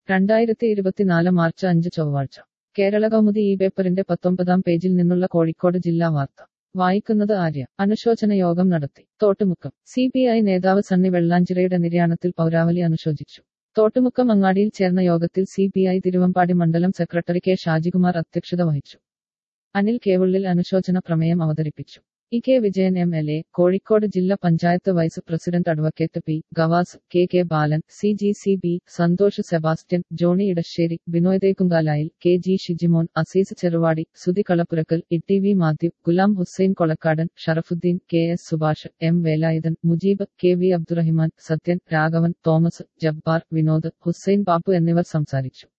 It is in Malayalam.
രണ്ടായിരത്തി ഇരുപത്തിനാല് മാർച്ച് അഞ്ച് ചൊവ്വാഴ്ച കേരള കൗമുദി ഈ പേപ്പറിന്റെ പത്തൊമ്പതാം പേജിൽ നിന്നുള്ള കോഴിക്കോട് ജില്ലാ വാർത്ത വായിക്കുന്നത് ആര്യ അനുശോചന യോഗം നടത്തി തോട്ടുമുക്കം സി പി ഐ നേതാവ് സണ്ണി വെള്ളാഞ്ചിറയുടെ നിര്യാണത്തിൽ പൗരാവലി അനുശോചിച്ചു തോട്ടുമുക്കം അങ്ങാടിയിൽ ചേർന്ന യോഗത്തിൽ സി പി ഐ തിരുവമ്പാടി മണ്ഡലം സെക്രട്ടറി കെ ഷാജികുമാർ അധ്യക്ഷത വഹിച്ചു അനിൽ കേവുള്ളിൽ അനുശോചന പ്രമേയം അവതരിപ്പിച്ചു E K Vijayan M L A Kozhikode ജില്ലാ panchayat vice president advocate P Gavas K K Balan C G C B Santhosh Sebastian Johny Edassery Binoy Thekkunkalayil K G Shijimon Azeez Cheruvadi Sudhi Kalappurakkal E V Mathew Ghulam Hussain Kolakkadan Sharafudheen K S Subhash M Velayudhan Mujeeb K V Abdurahiman Sathyan Raghavan Thomas Jabbar Vinod Hussain Bappu എന്നിവർ സംസാരിച്ചു